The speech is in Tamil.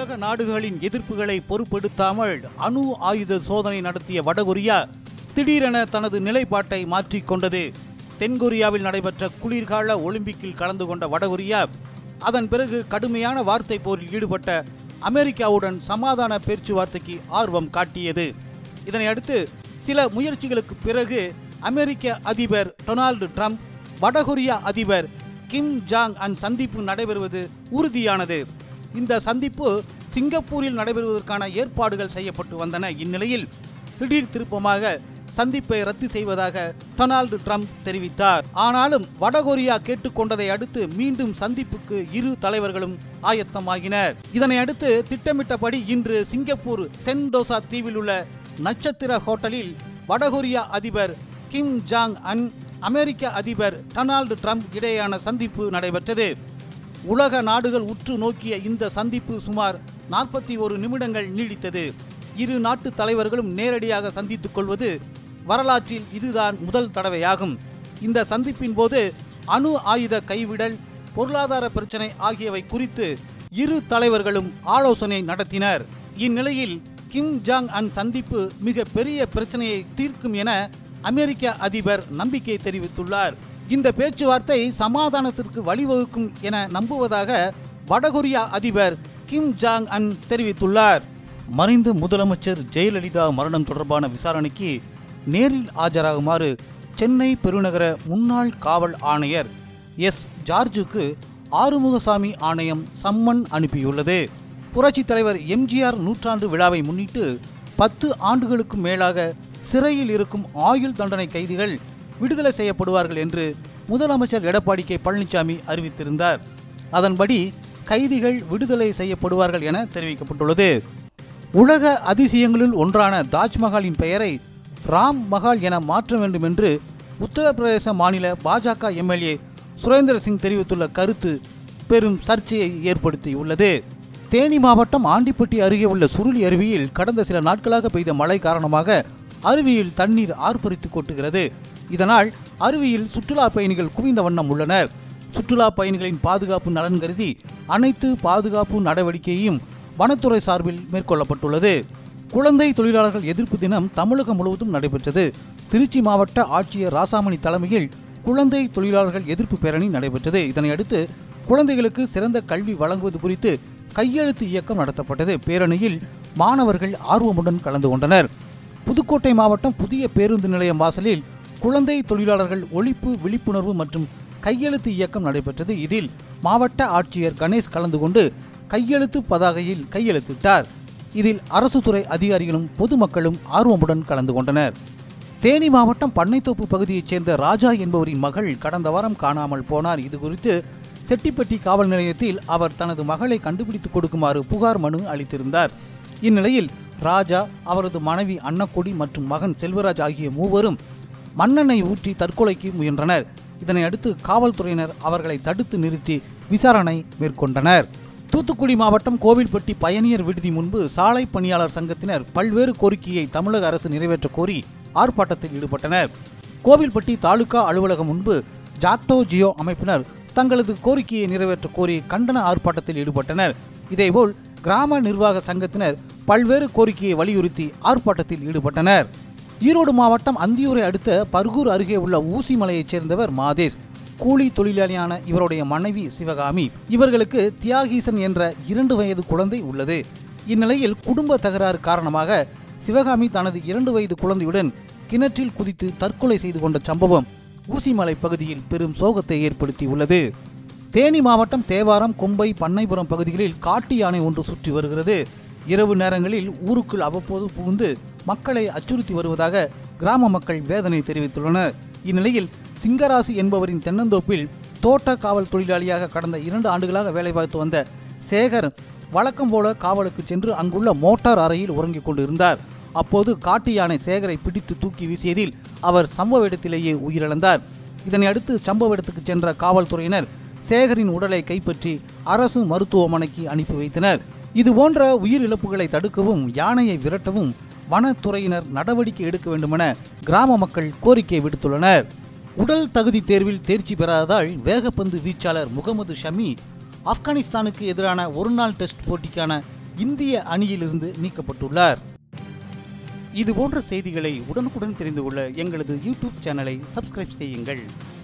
உலக நாடுகளின் எதிர்ப்புகளை பொருட்படுத்தாமல் அணு ஆயுத சோதனை நடத்திய வடகொரியா திடீரென தனது நிலைப்பாட்டை மாற்றிக்கொண்டது தென்கொரியாவில் நடைபெற்ற குளிர்கால ஒலிம்பிக்கில் கலந்து கொண்ட வடகொரியா அதன் பிறகு கடுமையான வார்த்தை போரில் ஈடுபட்ட அமெரிக்காவுடன் சமாதான பேச்சுவார்த்தைக்கு ஆர்வம் காட்டியது இதனை அடுத்து சில முயற்சிகளுக்கு பிறகு அமெரிக்க அதிபர் டொனால்டு ட்ரம்ப் வடகொரியா அதிபர் கிம் ஜாங் அன் சந்திப்பு நடைபெறுவது உறுதியானது இந்த சந்திப்பு சிங்கப்பூரில் நடைபெறுவதற்கான ஏற்பாடுகள் செய்யப்பட்டு வந்தன இந்நிலையில் திடீர் திருப்பமாக சந்திப்பை ரத்து செய்வதாக டொனால்டு ட்ரம்ப் தெரிவித்தார் ஆனாலும் வடகொரியா கேட்டுக்கொண்டதை அடுத்து மீண்டும் சந்திப்புக்கு இரு தலைவர்களும் ஆயத்தமாகினர் இதனை அடுத்து திட்டமிட்டபடி இன்று சிங்கப்பூர் சென்டோசா தீவில் உள்ள நட்சத்திர ஹோட்டலில் வடகொரியா அதிபர் கிம் ஜாங் அன் அமெரிக்க அதிபர் டொனால்டு ட்ரம்ப் இடையேயான சந்திப்பு நடைபெற்றது உலக நாடுகள் உற்று நோக்கிய இந்த சந்திப்பு சுமார் நாற்பத்தி ஒரு நிமிடங்கள் நீடித்தது இரு நாட்டு தலைவர்களும் நேரடியாக சந்தித்துக் கொள்வது வரலாற்றில் இதுதான் முதல் தடவையாகும் இந்த சந்திப்பின் போது அணு ஆயுத கைவிடல் பொருளாதார பிரச்சனை ஆகியவை குறித்து இரு தலைவர்களும் ஆலோசனை நடத்தினர் இந்நிலையில் கிம் ஜாங் அன் சந்திப்பு மிக பெரிய பிரச்சனையை தீர்க்கும் என அமெரிக்க அதிபர் நம்பிக்கை தெரிவித்துள்ளார் இந்த பேச்சுவார்த்தை சமாதானத்திற்கு வழிவகுக்கும் என நம்புவதாக வடகொரியா அதிபர் கிம் ஜாங் அன் தெரிவித்துள்ளார் மறைந்த முதலமைச்சர் ஜெயலலிதா மரணம் தொடர்பான விசாரணைக்கு நேரில் ஆஜராகுமாறு சென்னை பெருநகர முன்னாள் காவல் ஆணையர் எஸ் ஜார்ஜுக்கு ஆறுமுகசாமி ஆணையம் சம்மன் அனுப்பியுள்ளது புரட்சித் தலைவர் எம்ஜிஆர் நூற்றாண்டு விழாவை முன்னிட்டு பத்து ஆண்டுகளுக்கும் மேலாக சிறையில் இருக்கும் ஆயுள் தண்டனை கைதிகள் விடுதலை செய்யப்படுவார்கள் என்று முதலமைச்சர் எடப்பாடி கே பழனிசாமி அறிவித்திருந்தார் அதன்படி கைதிகள் விடுதலை செய்யப்படுவார்கள் என தெரிவிக்கப்பட்டுள்ளது உலக அதிசயங்களில் ஒன்றான தாஜ்மஹாலின் பெயரை ராம் மஹால் என மாற்ற வேண்டும் என்று உத்தரப்பிரதேச மாநில பாஜக எம்எல்ஏ சுரேந்திர சிங் தெரிவித்துள்ள கருத்து பெரும் சர்ச்சையை ஏற்படுத்தியுள்ளது தேனி மாவட்டம் ஆண்டிப்பட்டி அருகே உள்ள சுருளி அருவியில் கடந்த சில நாட்களாக பெய்த மழை காரணமாக அருவியில் தண்ணீர் ஆர்ப்பரித்து கொட்டுகிறது இதனால் அருவியில் சுற்றுலா பயணிகள் குவிந்த வண்ணம் உள்ளனர் சுற்றுலா பயணிகளின் பாதுகாப்பு நலன் கருதி அனைத்து பாதுகாப்பு நடவடிக்கையையும் வனத்துறை சார்பில் மேற்கொள்ளப்பட்டுள்ளது குழந்தை தொழிலாளர்கள் எதிர்ப்பு தினம் தமிழகம் முழுவதும் நடைபெற்றது திருச்சி மாவட்ட ஆட்சியர் ராசாமணி தலைமையில் குழந்தை தொழிலாளர்கள் எதிர்ப்பு பேரணி நடைபெற்றது இதனையடுத்து குழந்தைகளுக்கு சிறந்த கல்வி வழங்குவது குறித்து கையெழுத்து இயக்கம் நடத்தப்பட்டது பேரணியில் மாணவர்கள் ஆர்வமுடன் கலந்து கொண்டனர் புதுக்கோட்டை மாவட்டம் புதிய பேருந்து நிலையம் வாசலில் குழந்தை தொழிலாளர்கள் ஒழிப்பு விழிப்புணர்வு மற்றும் கையெழுத்து இயக்கம் நடைபெற்றது இதில் மாவட்ட ஆட்சியர் கணேஷ் கலந்து கொண்டு கையெழுத்து பதாகையில் கையெழுத்திட்டார் இதில் அரசு துறை அதிகாரிகளும் பொதுமக்களும் ஆர்வமுடன் கலந்து கொண்டனர் தேனி மாவட்டம் பண்ணைத்தோப்பு பகுதியைச் சேர்ந்த ராஜா என்பவரின் மகள் கடந்த வாரம் காணாமல் போனார் இது குறித்து செட்டிப்பட்டி காவல் நிலையத்தில் அவர் தனது மகளை கண்டுபிடித்துக் கொடுக்குமாறு புகார் மனு அளித்திருந்தார் இந்நிலையில் ராஜா அவரது மனைவி அன்னக்கொடி மற்றும் மகன் செல்வராஜ் ஆகிய மூவரும் மண்ணெண்ணெய் ஊற்றி தற்கொலைக்கு முயன்றனர் இதனை அடுத்து காவல்துறையினர் அவர்களை தடுத்து நிறுத்தி விசாரணை மேற்கொண்டனர் தூத்துக்குடி மாவட்டம் கோவில்பட்டி பயணியர் விடுதி முன்பு சாலை பணியாளர் சங்கத்தினர் பல்வேறு கோரிக்கையை தமிழக அரசு நிறைவேற்ற கோரி ஆர்ப்பாட்டத்தில் ஈடுபட்டனர் கோவில்பட்டி தாலுகா அலுவலகம் முன்பு ஜாக்டோ ஜியோ அமைப்பினர் தங்களது கோரிக்கையை நிறைவேற்ற கோரி கண்டன ஆர்ப்பாட்டத்தில் ஈடுபட்டனர் இதேபோல் கிராம நிர்வாக சங்கத்தினர் பல்வேறு கோரிக்கையை வலியுறுத்தி ஆர்ப்பாட்டத்தில் ஈடுபட்டனர் ஈரோடு மாவட்டம் அந்தியூரை அடுத்த பர்கூர் அருகே உள்ள ஊசிமலையைச் சேர்ந்தவர் மாதேஷ் கூலி தொழிலாளியான இவருடைய மனைவி சிவகாமி இவர்களுக்கு தியாகீசன் என்ற இரண்டு வயது குழந்தை உள்ளது இந்நிலையில் குடும்ப தகராறு காரணமாக சிவகாமி தனது இரண்டு வயது குழந்தையுடன் கிணற்றில் குதித்து தற்கொலை செய்து கொண்ட சம்பவம் ஊசிமலை பகுதியில் பெரும் சோகத்தை ஏற்படுத்தியுள்ளது தேனி மாவட்டம் தேவாரம் கொம்பை பண்ணைபுரம் பகுதிகளில் காட்டு யானை ஒன்று சுற்றி வருகிறது இரவு நேரங்களில் ஊருக்குள் அவ்வப்போது புகுந்து மக்களை அச்சுறுத்தி வருவதாக கிராம மக்கள் வேதனை தெரிவித்துள்ளனர் இந்நிலையில் சிங்கராசு என்பவரின் தென்னந்தோப்பில் தோட்ட காவல் தொழிலாளியாக கடந்த இரண்டு ஆண்டுகளாக வேலை பார்த்து வந்த சேகர் வழக்கம் போல காவலுக்கு சென்று அங்குள்ள மோட்டார் அறையில் உறங்கிக் கொண்டிருந்தார் அப்போது காட்டு யானை சேகரை பிடித்து தூக்கி வீசியதில் அவர் சம்பவ இடத்திலேயே உயிரிழந்தார் இதனை அடுத்து சம்பவ இடத்துக்கு சென்ற காவல்துறையினர் சேகரின் உடலை கைப்பற்றி அரசு மருத்துவமனைக்கு அனுப்பி வைத்தனர் இதுபோன்ற உயிரிழப்புகளை தடுக்கவும் யானையை விரட்டவும் வனத்துறையினர் நடவடிக்கை எடுக்க வேண்டுமென கிராம மக்கள் கோரிக்கை விடுத்துள்ளனர் உடல் தகுதி தேர்வில் தேர்ச்சி பெறாததால் வேகப்பந்து வீச்சாளர் முகமது ஷமி ஆப்கானிஸ்தானுக்கு எதிரான ஒருநாள் டெஸ்ட் போட்டிக்கான இந்திய அணியிலிருந்து நீக்கப்பட்டுள்ளார் இது போன்ற செய்திகளை உடனுக்குடன் தெரிந்து கொள்ள எங்களது யூடியூப் சேனலை சப்ஸ்கிரைப் செய்யுங்கள்